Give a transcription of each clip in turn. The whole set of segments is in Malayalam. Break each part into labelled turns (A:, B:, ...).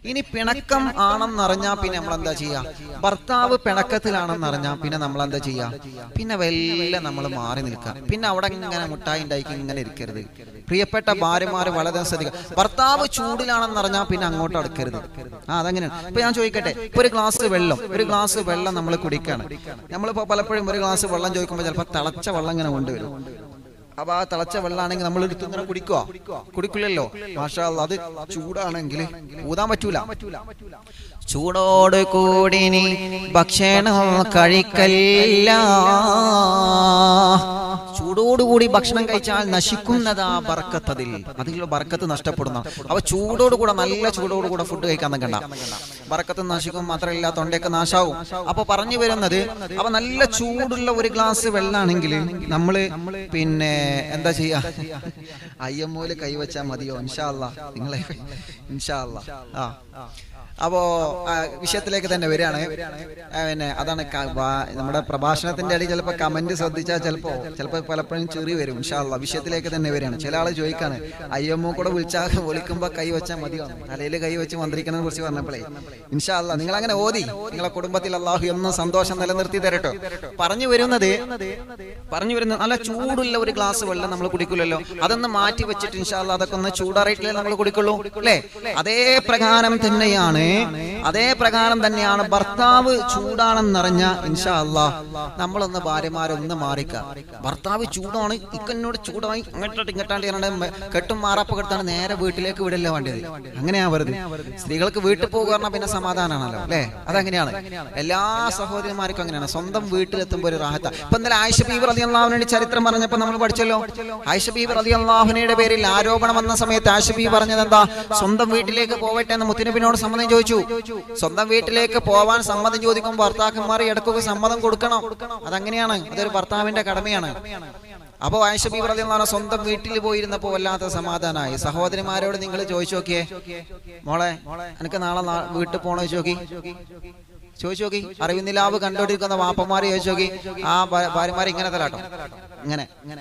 A: ഇനി പിണക്കം ആണെന്നറിഞ്ഞാ പിന്നെ നമ്മൾ എന്താ ചെയ്യാ ഭർത്താവ് പിണക്കത്തിലാണെന്നറിഞ്ഞാ പിന്നെ നമ്മൾ എന്താ ചെയ്യാ പിന്നെ വല്ല നമ്മൾ മാറി നിൽക്കുക പിന്നെ അവിടെ ഇങ്ങനെ മുട്ടായി ഉണ്ടാക്കി ഇങ്ങനെ ഇരിക്കരുത് പ്രിയപ്പെട്ട ഭാര്യമാര് വളരെ ശ്രദ്ധിക്കുക ഭർത്താവ് ചൂടിലാണെന്നറിഞ്ഞാ പിന്നെ അങ്ങോട്ട് അടുക്കരുത് ആ അതങ്ങനെയാണ് ഇപ്പൊ ഞാൻ ചോദിക്കട്ടെ ഇപ്പൊ ഒരു ഗ്ലാസ് വെള്ളം ഒരു ഗ്ലാസ് വെള്ളം നമ്മൾ കുടിക്കാണ് നമ്മളിപ്പോ പലപ്പോഴും ഒരു ഗ്ലാസ് വെള്ളം ചോദിക്കുമ്പോൾ ചിലപ്പോൾ തിളച്ച വെള്ളം ഇങ്ങനെ കൊണ്ടുവരും അപ്പൊ ആ തിളച്ച വെള്ളമാണെങ്കിൽ നമ്മൾ എടുത്ത് ഇങ്ങനെ കുടിക്കുവോ കുടിക്കില്ലല്ലോ മാഷാ അല്ലാ, അത് ചൂടാണെങ്കിൽ ഊതാൻ പറ്റൂല ചൂടോട് കൂടി നീ ഭക്ഷണം കഴിക്കല്ല ചൂടോടുകൂടി ഭക്ഷണം കഴിച്ചാൽ നശിക്കുന്നതാ ബർക്കത്തതിൽ അതിലുള്ള ബർക്കത്ത് നഷ്ടപ്പെടുന്ന അപ്പൊ ചൂടോടുകൂടെ നല്ല ചൂടോടുകൂടെ ഫുഡ് കഴിക്കാൻ നിൽക്കണ്ട ബർക്കത്ത് നശിക്കും മാത്രമല്ല തൊണ്ടയൊക്കെ നാശാവും അപ്പൊ പറഞ്ഞു വരുന്നത് അപ്പൊ നല്ല ചൂടുള്ള ഒരു ഗ്ലാസ് വെള്ളാണെങ്കിൽ നമ്മള് പിന്നെ എന്താ ചെയ്യാ അയ്യമ്മൂല് കൈവച്ചാൽ മതിയോ ഇൻഷാല്ല നിങ്ങളെ ഇൻഷാല്ല ആ അപ്പോ ആ, വിഷയത്തിലേക്ക് തന്നെ വരികയാണ് ആ, പിന്നെ അതാണ് ക- വാ- നമ്മുടെ പ്രഭാഷണത്തിന്റെ ഇടയിൽ ചിലപ്പോൾ കമന്റ് ശ്രദ്ധിച്ചാൽ ചിലപ്പോ ചിലപ്പോൾ പലപ്പോഴും ചെറി വരും ഇൻഷാല്ല വിഷയത്തിലേക്ക് തന്നെ വരികയാണ് ചില ആള് ചോദിക്കാണ് അയ്യമ്മ കൂടെ വിളിച്ചാൽ വിളിക്കുമ്പോ കൈ വെച്ചാൽ മതിയോ തലയിൽ കൈ വെച്ച് മന്ത്രിക്കണെ കുറിച്ച് പറഞ്ഞപ്പോഴേ ഇൻഷാല്ല നിങ്ങൾ അങ്ങനെ ഓതി നിങ്ങളെ കുടുംബത്തിൽ അള്ളാഹു എന്നും സന്തോഷം നിലനിർത്തി തരട്ടോ പറഞ്ഞു വരുന്നത് പറഞ്ഞു വരുന്നത് നല്ല ചൂടുള്ള ഒരു ഗ്ലാസ് വെള്ളം നമ്മൾ കുടിക്കില്ലല്ലോ അതൊന്ന് മാറ്റി വെച്ചിട്ട് ഇൻഷാല്ല അതൊക്കെ ഒന്ന് ചൂടാറിയിട്ടില്ലേ നമ്മൾ കുടിക്കുള്ളൂ അല്ലേ അതേ പ്രകാരം തന്നെയാണ് അതേ പ്രകാരം തന്നെയാണ് ഭർത്താവ് ചൂടാണെന്നറിഞ്ഞ ഇൻഷാ അല്ലാ നമ്മളൊന്ന് ഭാര്യമാരൊന്ന് മാറിക്ക ഭർത്താവ് ചൂടാണ് ഇക്കന്നോട് ചൂടായി അങ്ങോട്ടോട്ട് ഇങ്ങോട്ടാണ്ട് ഞാനുണ്ട് കെട്ടും മാറാപ്പ് കെട്ടാണ് നേരെ വീട്ടിലേക്ക് വിടല്ലേ വേണ്ടത് അങ്ങനെയാ വെറുതെ സ്ത്രീകൾക്ക് വീട്ടിൽ പോകുക പറഞ്ഞാൽ പിന്നെ സമാധാനമാണല്ലോ അല്ലേ അതങ്ങനെയാണ് എല്ലാ സഹോദരിമാർക്കും അങ്ങനെയാണ് സ്വന്തം വീട്ടിലെത്തുമ്പോൾ ഒരു റാഹത്ത ഇപ്പൊ ഇന്നലെ ആയിഷ ബീബർ അലി അള്ളാഹുവിന്റെ ചരിത്രം പറഞ്ഞപ്പോ നമ്മൾ പഠിച്ചല്ലോ ആയിഷ ബീബർ അലി അള്ളാഹുനയുടെ പേരിൽ ആരോപണം വന്ന സമയത്ത് ആയിഷ ബീബി പറഞ്ഞത് എന്താ സ്വന്തം വീട്ടിലേക്ക് പോവട്ടെ എന്ന് മുത്തുനബിനോട് സമ്മതം ചോദിച്ചു സ്വന്തം വീട്ടിലേക്ക് പോവാൻ സമ്മതം ചോദിക്കുമ്പോൾ ഭർത്താക്കന്മാർ ഇടക്കൊക്കെ സമ്മതം കൊടുക്കണം അതങ്ങനെയാണ് അതൊരു ഭർത്താവിന്റെ കടമയാണ് അപ്പോ ആയിഷ ബീബർ അലി അള്ളാഹു സ്വന്തം വീട്ടിൽ പോയിരുന്നപ്പോ വല്ലാത്ത സമാധാനമായി സഹോദരിമാരോട് നിങ്ങൾ ചോദിച്ചു നോക്കിയേ മോളെ എനിക്ക് നാളെ നാ- വീട്ടിൽ പോണോ ചോദിച്ചു നോക്കി ചോദിച്ചു നോക്കി അറിവിന്നിലാവ് കണ്ടോണ്ടിരിക്കുന്ന വാപ്പന്മാര് ചോദിച്ചു നോക്കി ആ ഭാ- ഭാര്യമാര് ഇങ്ങനെ തലാട്ടോ ഇങ്ങനെ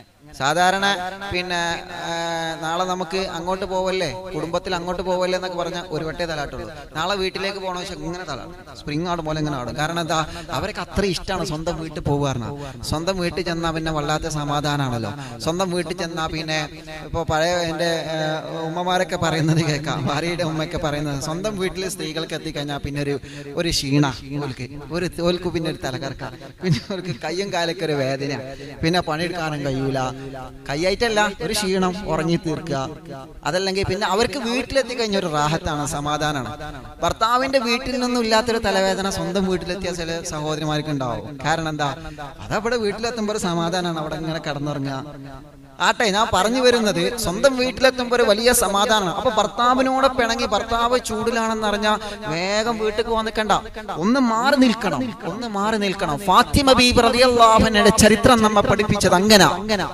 A: സാധാരണ പിന്നെ ആ, നാളെ നമുക്ക് അങ്ങോട്ട് പോവല്ലേ കുടുംബത്തിൽ അങ്ങോട്ട് പോവല്ലേ എന്നൊക്കെ പറഞ്ഞാൽ ഒരു വട്ടേ തലാട്ടുള്ളൂ നാളെ വീട്ടിലേക്ക് പോകണ വെച്ചാൽ ഇങ്ങനെ തലാട്ടും സ്പ്രിങ് ആടും പോലെ ഇങ്ങനെ ആടും കാരണം എന്താ അവർക്ക് അത്ര ഇഷ്ടമാണ് സ്വന്തം വീട്ടിൽ പോകാറുണ്ട് സ്വന്തം വീട്ടിൽ ചെന്നാൽ പിന്നെ വല്ലാത്ത സമാധാനമാണല്ലോ സ്വന്തം വീട്ടിൽ ചെന്നാൽ പിന്നെ ഇപ്പോൾ പഴയ എൻ്റെ ആ, ഉമ്മമാരൊക്കെ പറയുന്നത് കേൾക്കാം ഭാര്യയുടെ ഉമ്മയൊക്കെ പറയുന്നത് സ്വന്തം വീട്ടിൽ സ്ത്രീകൾക്ക് എത്തിക്കഴിഞ്ഞാൽ പിന്നെ ഒരു ഒരു ക്ഷീണ ഓൽക്ക് ഒരു തോൽക്ക് പിന്നെ ഒരു തലകറക്ക പിന്നെ അവർക്ക് കയ്യും കാലൊക്കെ ഒരു വേദന പിന്നെ പണിയെടുക്കാനും കഴിയൂല കൈയായിട്ടല്ല ഒരു ക്ഷീണം ഉറങ്ങി തീർക്കുക അതല്ലെങ്കിൽ പിന്നെ അവർക്ക് വീട്ടിലെത്തി കഴിഞ്ഞ ഒരു റാഹത്താണ് സമാധാനമാണ് ഭർത്താവിന്റെ വീട്ടിൽ നിന്നും ഇല്ലാത്തൊരു തലവേദന സ്വന്തം വീട്ടിലെത്തിയ ചില സഹോദരിമാർക്ക് ഉണ്ടാവും കാരണം എന്താ അതവിടെ വീട്ടിലെത്തുമ്പോൾ ഒരു സമാധാനമാണ് അവിടെ ഇങ്ങനെ കടന്നുറങ്ങുക ആട്ടെ ഞാൻ പറഞ്ഞു വരുന്നത് സ്വന്തം വീട്ടിലെത്തുമ്പോൾ ഒരു വലിയ സമാധാനമാണ് അപ്പൊ ഭർത്താവിനോട് പിണങ്ങി ഭർത്താവ് ചൂടിലാണെന്ന് അറിഞ്ഞാൽ വേഗം വീട്ടിൽ പോകാൻ നിൽക്കണ്ട ഒന്ന് മാറി നിൽക്കണം ഒന്ന് മാറി നിൽക്കണം ഫാത്തിമ ബീബി റളിയല്ലാഹുവിന്റെ ചരിത്രം നമ്മെ പഠിപ്പിച്ചത് അങ്ങനെ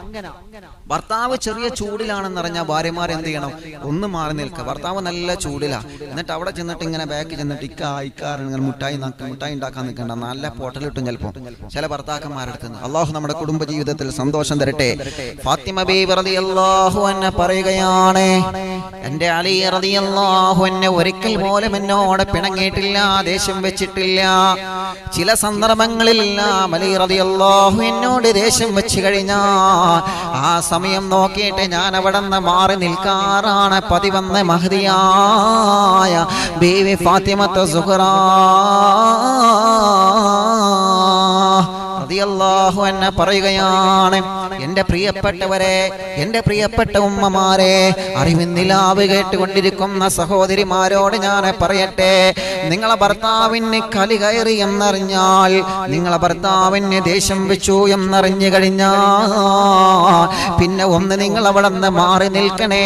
A: ഭർത്താവ് ചെറിയ ചൂടിലാണെന്ന് അറിഞ്ഞാൽ ഭാര്യമാർ എന്ത് ചെയ്യണം ഒന്ന് മാറി നിൽക്കുക ഭർത്താവ് നല്ല ചൂടിലാ എന്നിട്ട് അവിടെ ചെന്നിട്ട് ഇങ്ങനെ ബാക്കിൽ ചെന്നിട്ട് ഇക്ക ഇക്കാറ് ഇങ്ങനെ മുട്ടായി നാക്ക് മുട്ടായി ഉണ്ടാക്കാൻ നിൽക്കണ്ട നല്ല പൊട്ടലിട്ടും ചിലപ്പോൾ ചില ഭർത്താക്കന്മാരുടെ അടുത്ത് നിന്ന് അള്ളാഹു നമ്മുടെ കുടുംബ ജീവിതത്തിൽ സന്തോഷം തരട്ടെ ഫാത്തിമ ബീബി റളിയല്ലാഹു അൻഹ പറയുകയാണ് എന്റെ അലി റളിയല്ലാഹു അൻഹ ഒരിക്കൽ പോലും എന്നോട് പിണങ്ങിയിട്ടില്ല ദേഷ്യം വെച്ചിട്ടില്ല ചില സന്ദർഭങ്ങളിൽ അലി റളിയല്ലാഹു എന്നോട് ദേഷ്യം വെച്ച് കഴിഞ്ഞാൽ ആ സമയം നോക്കിയിട്ട് ഞാൻ അവിടെ നിന്ന് മാറി നിൽക്കാറാണ് പതിവന്ന് മഹതിയായ ബീവി ഫാത്തിമത്ത് റളിയല്ലാഹു അൻഹ പറയുകയാണ് എന്റെ പ്രിയപ്പെട്ടവരെ എന്റെ പ്രിയപ്പെട്ട ഉമ്മമാരെ അറിവിന്നിലാവ് കേട്ടുകൊണ്ടിരിക്കുന്ന സഹോദരിമാരോട് ഞാൻ പറയട്ടെ നിങ്ങളെ ഭർത്താവിന് കലി കയറി എന്നറിഞ്ഞാൽ നിങ്ങളെ ഭർത്താവിന് ദേഷ്യം വെച്ചു എന്നറിഞ്ഞു കഴിഞ്ഞാൽ പിന്നെ ഒന്ന് നിങ്ങൾ അവിടെ നിന്ന് മാറി നിൽക്കണേ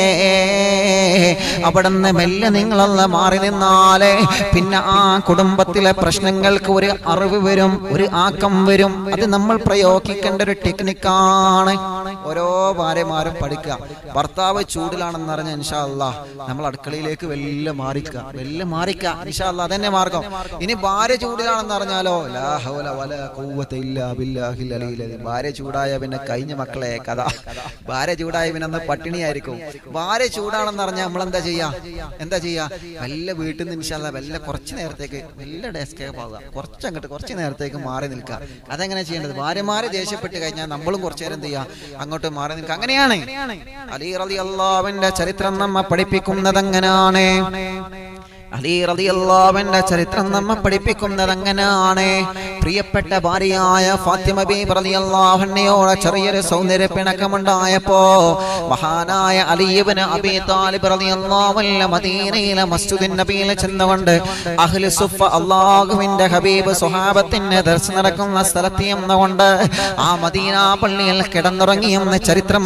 A: അവിടെ നിന്ന് മെല്ലെ നിങ്ങളൊന്ന് മാറി നിന്നാലേ പിന്നെ ആ കുടുംബത്തിലെ പ്രശ്നങ്ങൾക്ക് ഒരു അറിവ് വരും ഒരു ആക്കം വരും അത് നമ്മൾ പ്രയോഗിക്കേണ്ട ഒരു ടെക്നിക്കാണ് ഓരോ ഭാര്യമാരും പഠിക്കുക ഭർത്താവ് ചൂടിലാണെന്ന് അറിഞ്ഞ ഇൻഷാ അല്ലാ നമ്മൾ അടുക്കളയിലേക്ക് വെല്ല മാറിക്കുക വെല്ല മാറിക്കുക ഇൻഷാ അല്ലാ അതന്നെ മാർഗം ഇനി ഭാര്യ ചൂടിലാണെന്ന് അറിഞ്ഞാലോ ലാ ഹൗല വലാ ഖുവ്വത ഇല്ലാ ബില്ലാഹിൽ അലിയിൽ അലീം. ഭാര്യ ചൂടായ പിന്നെ കഴിഞ്ഞ മക്കളെ കഥ ഭാര്യ ചൂടായ പിന്നെ അന്ന് പട്ടിണിയായിരിക്കും ഭാര്യ ചൂടാണെന്ന് അറിഞ്ഞാൽ നമ്മൾ എന്താ ചെയ്യാ എന്താ ചെയ്യാ വല്ല വീട്ടിൽ നിന്ന് ഇൻഷാല്ല വല്ല കുറച്ച് നേരത്തേക്ക് വല്ല ഡെസ്കേപ്പ് ആവുക കുറച്ച് അങ്ങോട്ട് കുറച്ച് നേരത്തേക്ക് മാറി നിൽക്കുക അതെങ്ങനെ ചെയ്യേണ്ടത് ഭാര്യമാരെ ദേഷ്യപ്പെട്ട് കഴിഞ്ഞാൽ നമ്മളും കുറച്ചു നേരം എന്ത് ചെയ്യുക അങ്ങോട്ട് മാറി നിൽക്കുക അങ്ങനെയാണ് അലി റളി അള്ളാവിന്റെ ചരിത്രം നമ്മ പഠിപ്പിക്കുന്നത് അങ്ങനെയാണ് അലി റളിയല്ലാഹുവിന്റെ ചരിത്രം നമ്മെ പഠിപ്പിക്കുന്നത് അങ്ങനെയാണ് പ്രിയപ്പെട്ട ഭാര്യയായ ഫാത്തിമ ബീബി റളിയല്ലാഹുവിനോട് ചെറിയൊരു സൗന്ദര്യ പിണക്കമുണ്ടായപ്പോ മഹാനായ അലി ഇബ്നു അബീ താലിബ് റളിയല്ലാഹു അൻഹു മദീനയിലെ മസ്ജിദുൻ നബിയിൽ ചെന്നുകൊണ്ട് അഹ്ലു സുഫ അല്ലാഹുവിന്റെ ഹബീബ് സ്വഹാബത്തിന്റെ ദർശനം നടക്കുന്ന സ്ഥലത്ത് ചെന്നുകൊണ്ട് ആ മദീന പള്ളിയിൽ കിടന്നുറങ്ങിയെന്ന് ചരിത്രം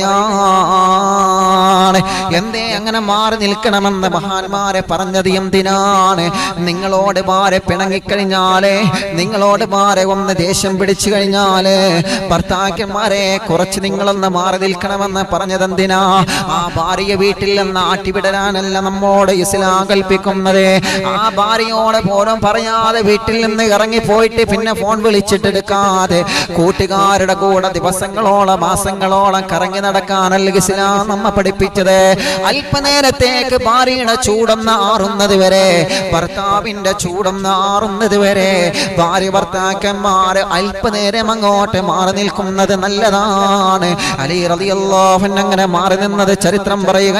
A: പറയുകയാണ് എന്തേ അങ്ങനെ മാറി നിൽക്കണമെന്ന് മഹാന്മാരെ പറഞ്ഞത് എന്തിനാണ് നിങ്ങളോട് മാരെ പിണങ്ങിക്കഴിഞ്ഞാല് നിങ്ങളോട് മാരെ ഒന്ന് ദേഷ്യം പിടിച്ചു കഴിഞ്ഞാല് ഭർത്താക്കന്മാരെ കുറച്ച് നിങ്ങളൊന്ന് മാറി നിൽക്കണമെന്ന് പറഞ്ഞത് എന്തിനാ ആ ഭാര്യ വീട്ടിൽ നിന്ന് ആട്ടിവിടരാനല്ല നമ്മോട് ഇസ്ലാം കൽപ്പിക്കുന്നത് ആ ഭാര്യയോട് പോലും പറയാതെ വീട്ടിൽ നിന്ന് ഇറങ്ങി പോയിട്ട് പിന്നെ ഫോൺ വിളിച്ചിട്ടെടുക്കാതെ കൂട്ടുകാരുടെ കൂടെ ദിവസങ്ങളോളം മാസങ്ങളോളം കറങ്ങി നടക്കാനല്ല ഇസ്ലാം നമ്മ പഠിപ്പിച്ചത് അല്പനേരത്തേക്ക് ഭാര്യയുടെ ചൂടൊന്ന് ആറുന്നത് വരെ ഭർത്താവിന്റെ ചൂടൊന്ന് ആറുന്നത് വരെ ഭാര്യ ഭർത്താക്കന്മാര് അല്പനേരം അങ്ങോട്ട് മാറി നിൽക്കുന്നത് നല്ലതാണ് അലി റളിയല്ലാഹുവിൻ അങ്ങനെ മാറി നിന്നത് ചരിത്രം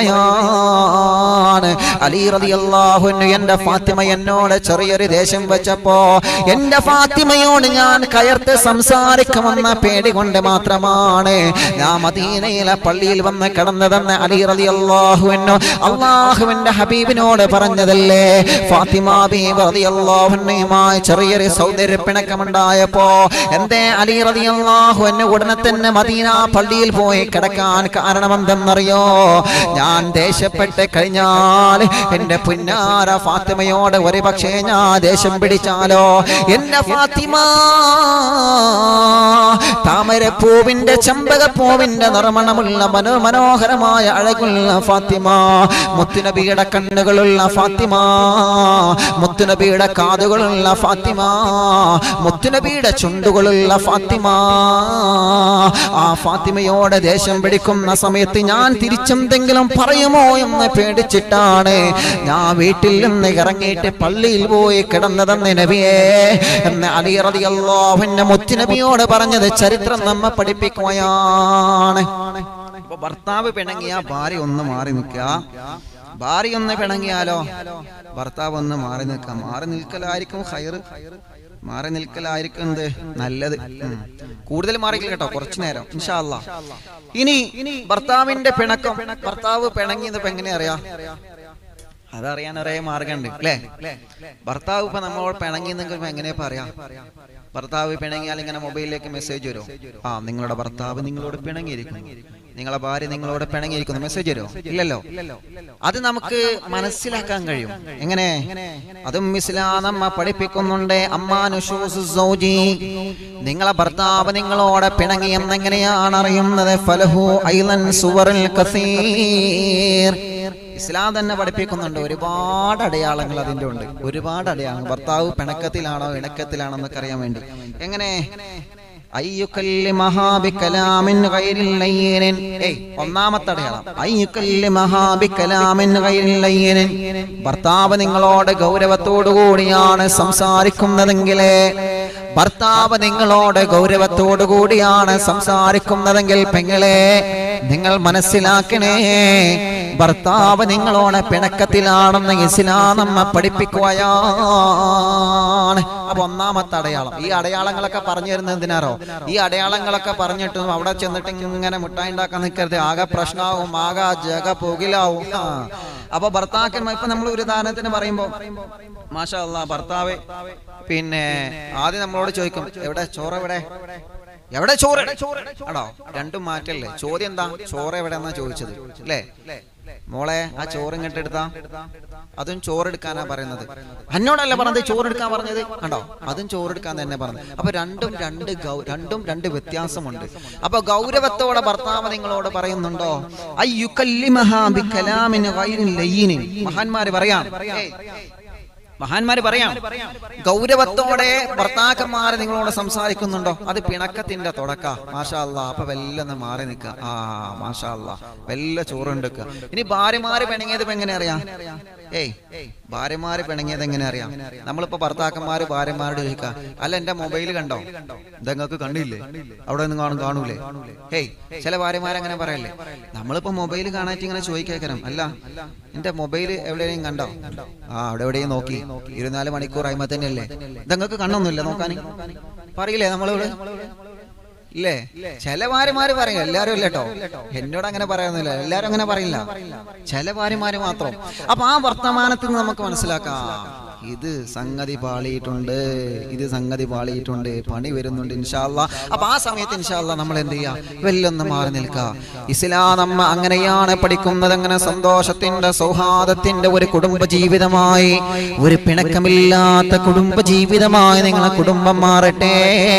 A: പറയുകയാണ് അലി റളിയല്ലാഹുവിൻ എന്റെ ഫാത്തിമ എന്നോട് ചെറിയൊരു ദേഷ്യം വെച്ചപ്പോ എന്റെ ഫാത്തിമയോട് ഞാൻ കയർത്ത് സംസാരിക്കുമെന്ന പേടി കൊണ്ട് മാത്രമാണ് ഞാൻ മദീനയിലെ പള്ളിയിൽ വന്ന് കിടന്നതെന്ന് അലി റളിയല്ലാഹുവിനു അള്ളാഹുവിന്റെ ഹബീബിനോട് പറഞ്ഞതല്ലേ ഫാത്തിമ ബീബി റളിയല്ലാഹുവിനുമായി ചെറിയൊരു സൗന്ദര്യ പിണക്കമുണ്ടായപ്പോ എന്തേ അലി റളിയല്ലാഹു എന്നെ ഉടനെ തന്നെ മദീന പള്ളിയിൽ പോയി കിടക്കാൻ കാരണം എന്തെന്നറിയോ ഞാൻ ദേഷ്യപ്പെട്ട് കഴിഞ്ഞാൽ എന്റെ പുന്നാര ഫാത്തിമയോട് ഒരു പക്ഷേ ഞാൻ ദേഷ്യം പിടിച്ചാലോ എന്റെ ഫാത്തിമ താമരപ്പൂവിന്റെ ചെമ്പകപ്പൂവിന്റെ നിർമ്മണമുള്ള മനോ മനോഹരമായ അഴകുള്ള ഫാത്തിമ മുത്തുനബിയുടെ കണ്ണുകളുള്ള ഫാത്തിമ മുത്തുനബിയുടെ കാതുകളുള്ള ഫാത്തിമ മുത്തുനബിയുടെ ചുണ്ടുകളുള്ള ഫാത്തിമ ആ ഫാത്തിമയോടെ ദേഷ്യം പിടിക്കുന്ന സമയത്ത് ഞാൻ തിരിച്ചെന്തെങ്കിലും പറയുമോ എന്ന് പേടിച്ചിട്ടാണ് ഞാൻ വീട്ടിൽ നിന്ന് ഇറങ്ങിയിട്ട് പള്ളിയിൽ പോയി കിടന്നതെന്ന് നബിയേ എന്ന് അലി റളിയല്ലാഹുവിന്റെ മുത്തുനബിയോട് പറഞ്ഞത് ചരിത്രം നമ്മെ പഠിപ്പിക്കുകയാണ് അപ്പൊ ഭർത്താവ് പിണങ്ങിയ ഭാര്യ ഒന്ന് മാറി നിൽക്കുക ഭാര്യ ഒന്ന് പിണങ്ങിയാലോ ഭർത്താവ് ഒന്ന് മാറി നിൽക്കാം മാറി നിൽക്കലായിരിക്കും ഹയർ മാറി നിൽക്കലായിരിക്കും എന്ത് നല്ലത് ഉം. കൂടുതൽ മാറിക്കില്ല കേട്ടോ കുറച്ചു നേരം ഇൻഷാ അല്ലാ ഇനി ഭർത്താവിന്റെ പിണക്കം ഭർത്താവ് പിണങ്ങിയത് ഇപ്പൊ എങ്ങനെ അറിയാം അതറിയാൻ ഒരേ മാർഗമുണ്ട് അല്ലേ ഭർത്താവ് ഇപ്പൊ നമ്മളോട് പിണങ്ങി നിങ്ങൾക്ക് എങ്ങനെ പറയാ ഭർത്താവ് പിണങ്ങിയാൽ ഇങ്ങനെ മൊബൈലിലേക്ക് മെസ്സേജ് വരും ആ നിങ്ങളുടെ ഭർത്താവ് നിങ്ങളോട് പിണങ്ങിയിരിക്കുന്നു നിങ്ങളെ ഭാര്യ നിങ്ങളോട് പിണങ്ങിയിരിക്കുന്നു മെസ്സേജ് വരുമോ ഇല്ലല്ലോ അത് നമുക്ക് മനസ്സിലാക്കാൻ കഴിയും എങ്ങനെ അതും ഇസ്ലാം നമ്മ പഠിപ്പിക്കുന്നുണ്ട് അമ്മാനുഷൂസ് സൗജി നിങ്ങളെ ഭർത്താവ് നിങ്ങളോട് പിണങ്ങി എന്നെങ്ങനെയാണ് അറിയുന്നത് ഫലഹു ഐലൻ സുവറിൽ കസീർ ഇസ്ലാം തന്നെ പഠിപ്പിക്കുന്നുണ്ട് ഒരുപാട് അടയാളങ്ങൾ അതിന്റെ ഉണ്ട് ഒരുപാട് അടയാളങ്ങൾ ഭർത്താവ് പിണക്കത്തിലാണോ ഇണക്കത്തിലാണോ എന്നൊക്കെ അറിയാൻ വേണ്ടി എങ്ങനെ അയ്യുക്കല്ലി മഹാബിക്കലാമിൻ ഗൈരിൽ ലയ്യിനിൻ. ഏയ്, ഒന്നാമത്തെ അടയാളം അയ്യുക്കല്ലി മഹാബിക്കലാമിൻ ഗൈരിൽ ലയ്യിനിൻ. ഭർത്താവ് നിങ്ങളോട് ഗൗരവത്തോടു കൂടിയാണ് സംസാരിക്കുന്നതെങ്കിലേ ഭർത്താവ് നിങ്ങളോട് ഗൗരവത്തോടു കൂടിയാണ് സംസാരിക്കുന്നതെങ്കിൽ പെങ്ങളെ നിങ്ങൾ മനസ്സിലാക്കണേ ഭർത്താവ് നിങ്ങളോട് പിണക്കത്തിലാണെന്ന് ഇസ്ലാം നമ്മെ പഠിപ്പിക്കുകയാണ് അപ്പൊ ഒന്നാമത്തെ അടയാളം ഈ അടയാളങ്ങളൊക്കെ പറഞ്ഞു തരുന്നത് എന്തിനാറോ ഈ അടയാളങ്ങളൊക്കെ പറഞ്ഞിട്ടും അവിടെ ചെന്നിട്ട് ഇങ്ങനെ മുട്ടായി ഉണ്ടാക്കാൻ നിൽക്കരുത് ആകെ പ്രശ്നമാവും ആകെ ജഗ പുകിലാവും ആ. അപ്പൊ ഭർത്താക്കന്മാർ ഇപ്പൊ നമ്മൾ ഒരു ഉദാഹരണത്തിന് പറയുമ്പോ മാഷാ അല്ലാ ഭർത്താവ് പിന്നെ ആദ്യം നമ്മളോട് ചോദിക്കും എവിടെ ചോറ് എവിടെ എവിടെ ചോറ് ആണോ രണ്ടും മാറ്റല്ലേ ചോദ്യം എന്താ ചോറ് എവിടെ എന്നാ ചോദിച്ചത് അല്ലേ മോളെ ആ ചോറ് ഇങ്ങോട്ട് എടുത്താ അതും ചോറെടുക്കാനാ പറയുന്നത് എന്നോടല്ല പറഞ്ഞത് ചോറെടുക്കാൻ പറഞ്ഞത് കണ്ടോ അതും ചോറെടുക്കാൻ തന്നെ പറഞ്ഞത് അപ്പൊ രണ്ടും രണ്ട് ഗൗ- രണ്ടും രണ്ട് വ്യത്യാസമുണ്ട് അപ്പൊ ഗൗരവത്തോടെ ഭർത്താവ് നിങ്ങളോട് പറയുന്നുണ്ടോ അയ്യുക്കല്ലിമഹാ ബികലാമിൻ ഗൈരിൻ ലയ്യിനിൻ. മഹാന്മാര് പറയാം ഏയ്, മഹാന്മാര് പറയാം ഗൗരവത്തോടെ ഭർത്താക്കന്മാരെ നിങ്ങളോട് സംസാരിക്കുന്നുണ്ടോ അത് പിണക്കത്തിന്റെ തുടക്ക മാഷാ അല്ലാ അപ്പൊ വെല്ലൊന്ന് മാറി നിൽക്കുക ആ മാഷാ അല്ലാ വെല്ല ചോറുണ്ടെക്കുക ഇനി ഭാര്യമാര് പിണങ്ങിയത് ഇപ്പൊ എങ്ങനെ അറിയാം ഏയ് ഭാര്യമാര് പിണങ്ങിയത് എങ്ങനെ അറിയാം നമ്മളിപ്പോ ഭർത്താക്കന്മാര് ഭാര്യമാരോട് ചോദിക്കുക അല്ല എന്റെ മൊബൈൽ കണ്ടോ ഇതങ്ങൾക്ക് കണ്ടില്ലേ അവിടെ നിന്ന് കാണും കാണൂലേ ഹേയ് ചില ഭാര്യമാർ അങ്ങനെ പറയല്ലേ നമ്മളിപ്പോ മൊബൈൽ കാണാറ്റ് ഇങ്ങനെ ചോദിക്കേക്കരം അല്ല എന്റെ മൊബൈൽ എവിടെയെങ്കിലും കണ്ടോ ആ അവിടെ എവിടെയും നോക്കി ഇരുപത്തിനാല് മണിക്കൂർ ആയ്മ തന്നെയല്ലേ ഇതങ്ങൾക്ക് കണ്ണൊന്നുമില്ല നോക്കാൻ പറയില്ലേ നമ്മളോട് ഇല്ലേ ചില ഭാര്യമാര് പറയും എല്ലാരും ഇല്ല കേട്ടോ എന്നോട് അങ്ങനെ പറയുന്നില്ല എല്ലാരും അങ്ങനെ പറയില്ല ചില ഭാര്യമാര് മാത്രം അപ്പൊ ആ വർത്തമാനത്തിൽ നിന്ന് നമുക്ക് മനസ്സിലാക്കാം ഇത് സംഗതി പാളിയിട്ടുണ്ട് ഇത് സംഗതി പാളിയിട്ടുണ്ട് പണി വരുന്നുണ്ട് ഇൻഷാല്ല അപ്പൊ ആ സമയത്ത് ഇൻഷാല്ല നമ്മൾ എന്ത് ചെയ്യാ വെല്ലൊന്ന് മാറി നിൽക്കുക ഇസ്ലാം നമ്മ അങ്ങനെയാണ് പഠിക്കുന്നത് അങ്ങനെ സന്തോഷത്തിന്റെ സൗഹാർദ്ദത്തിന്റെ ഒരു കുടുംബ ജീവിതമായി ഒരു പിണക്കമില്ലാത്ത കുടുംബ ജീവിതമായി നിങ്ങളെ കുടുംബം മാറട്ടെ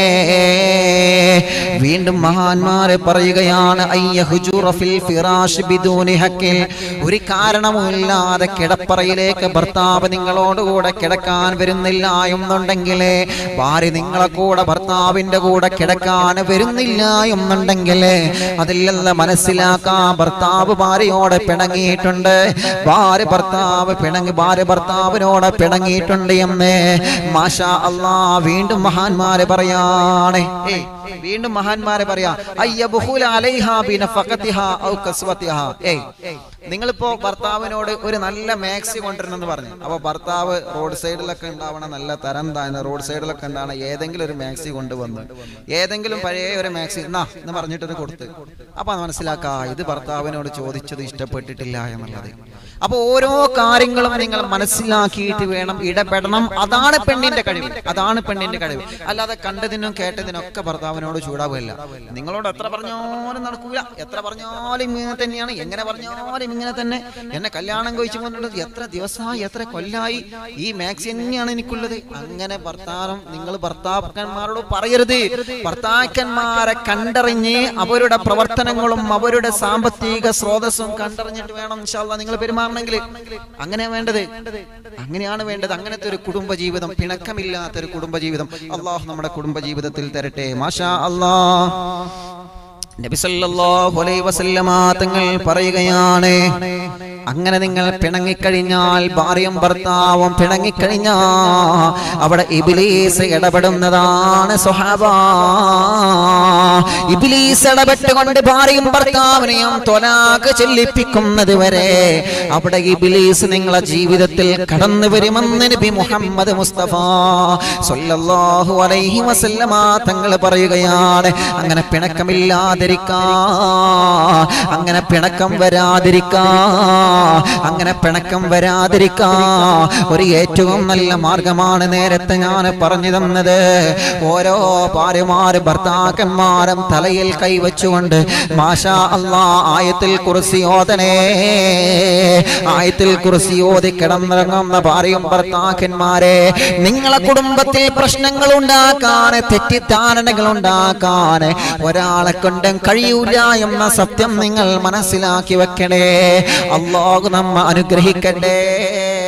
A: വീണ്ടും മഹാന്മാരെ പറയുകയാണ് അയ്യ ഹുജൂറ ഫിൽ ഫിറാഷ് ബിദൂനി ഹക്കിൽ ഒരു കാരണവുമില്ലാതെ കിടപ്പറയിലേക്ക് ഭർത്താവ് നിങ്ങളോടുകൂടെ കിടക്കാൻ വരുന്നില്ല എന്നുണ്ടെങ്കിൽ ഭാര്യ നിങ്ങളെ കൂടെ ഭർത്താവിന്റെ കൂടെ കിടക്കാൻ വരുന്നില്ല എന്നുണ്ടെങ്കിൽ അതില്ലെന്ന് മനസ്സിലാക്കാൻ ഭർത്താവ് ഭാര്യയോട് പിണങ്ങിയിട്ടുണ്ട് ഭാര്യ ഭർത്താവ് പിണങ്ങി ഭാര്യ ഭർത്താവിനോട് പിണങ്ങിയിട്ടുണ്ട് എന്ന് മാഷാ അല്ലാ വീണ്ടും മഹാന്മാരെ പറയാണ് ഏയ് വീണ്ടും മഹാന്മാരെ പറയാ അയ്യ ബുഹുല അലൈഹാ ബിനഫഖതിഹാ ഔ കസ്വതിഹാ ഏയ് നിങ്ങളിപ്പോ ഭർത്താവിനോട് ഒരു നല്ല മാക്സി കൊണ്ടുവരണമെന്ന് പറഞ്ഞു അപ്പൊ ഭർത്താവ് റോഡ് സൈഡിലൊക്കെ ഉണ്ടാവണ നല്ല തരം താഴ്ന്ന റോഡ് സൈഡിലൊക്കെ ഉണ്ടാവണ ഏതെങ്കിലും ഒരു മാക്സി കൊണ്ടുവന്ന് ഏതെങ്കിലും പഴയ ഒരു മാക്സി എന്നാ എന്ന് പറഞ്ഞിട്ട് കൊടുത്ത് അപ്പൊ അത് മനസ്സിലാക്കാ ഇത് ഭർത്താവിനോട് ചോദിച്ചത് ഇഷ്ടപ്പെട്ടിട്ടില്ല എന്നുള്ളത് അപ്പൊ ഓരോ കാര്യങ്ങളും നിങ്ങൾ മനസ്സിലാക്കിയിട്ട് വേണം ഇടപെടണം അതാണ് പെണ്ണിന്റെ കഴിവ് അതാണ് പെണ്ണിന്റെ കഴിവ് അല്ലാതെ കണ്ടതിനും കേട്ടതിനും ഒക്കെ ഭർത്താവിനോട് ചൂടാവുകയല്ല നിങ്ങളോട് എത്ര പറഞ്ഞാലും നടക്കൂല എത്ര പറഞ്ഞാലും ഇങ്ങനെ തന്നെയാണ് എങ്ങനെ പറഞ്ഞാലും ഇങ്ങനെ തന്നെ എന്നെ കല്യാണം കഴിച്ചു കൊണ്ടുള്ളത് എത്ര ദിവസമായി എത്ര കൊല്ലായി ഈ മാക്സി തന്നെയാണ് എനിക്കുള്ളത് അങ്ങനെ ഭർത്താവും നിങ്ങൾ ഭർത്താക്കന്മാരോട് പറയരുത് ഭർത്താക്കന്മാരെ കണ്ടറിഞ്ഞ് അവരുടെ പ്രവർത്തനങ്ങളും അവരുടെ സാമ്പത്തിക സ്രോതസ്സും കണ്ടറിഞ്ഞിട്ട് വേണം ഇൻഷാല്ല നിങ്ങൾ പെരുമാറണമെങ്കിൽ അങ്ങനെ വേണ്ടത് അങ്ങനെയാണ് വേണ്ടത് അങ്ങനത്തെ ഒരു കുടുംബ ജീവിതം പിണക്കമില്ലാത്ത ഒരു കുടുംബ ജീവിതം അള്ളാഹു നമ്മുടെ കുടുംബ ജീവിതത്തിൽ തരട്ടെ മാഷാ അള്ളാഹ് നബി സല്ലല്ലാഹു അലൈഹി വസല്ലമ തങ്ങൾ പറയുകയാണ് അങ്ങനെ നിങ്ങൾ പിണങ്ങിക്കഴിഞ്ഞാൽ ഭാര്യയും ഭർത്താവും പിണങ്ങിക്കഴിഞ്ഞാ അവിടെ ഇബിലീസ് ഇടപെടുന്നതാണ് സ്വഹാബ ഇബിലീസ് ഇടപെട്ടുകൊണ്ട് ഭാര്യയും ഭർത്താവിനെയും തൊലാക്ക് ചെല്ലിപ്പിക്കുന്നത് വരെ അവിടെ ഇബിലീസ് നിങ്ങളെ ജീവിതത്തിൽ കടന്നു വരുമെന്ന് നബി മുഹമ്മദ് മുസ്തഫ സല്ലല്ലാഹു അലൈഹി വസല്ലമ തങ്ങൾ പറയുകയാണ് അങ്ങനെ പിണക്കമില്ലാതിരിക്കാ അങ്ങനെ പിണക്കം വരാതിരിക്കാ അങ്ങനെ പിണക്കം വരാതിരിക്കാ ഒരു ഏറ്റവും നല്ല മാർഗമാണ് നേരത്തെ ഞാൻ പറഞ്ഞു തന്നത് ഓരോ ഭാര്യമാര് ഭർത്താക്കന്മാരും തലയിൽ കൈവച്ചുകൊണ്ട് മാഷാ അള്ളാ ആയത്തിൽ കുറിസി ഓതണേ ആയത്തിൽ കുറിസി ഓതി കിടന്നിറങ്ങുന്ന ഭാര്യയും ഭർത്താക്കന്മാരെ നിങ്ങളെ കുടുംബത്തിൽ പ്രശ്നങ്ങൾ ഉണ്ടാക്കാൻ തെറ്റിദ്ധാരണകൾ ഉണ്ടാക്കാൻ ഒരാളെ കൊണ്ടും കഴിയൂല എന്ന സത്യം നിങ്ങൾ മനസ്സിലാക്കി വെക്കണേ അള്ളാഹു നമ്മ അനുഗ്രഹിക്കട്ടെ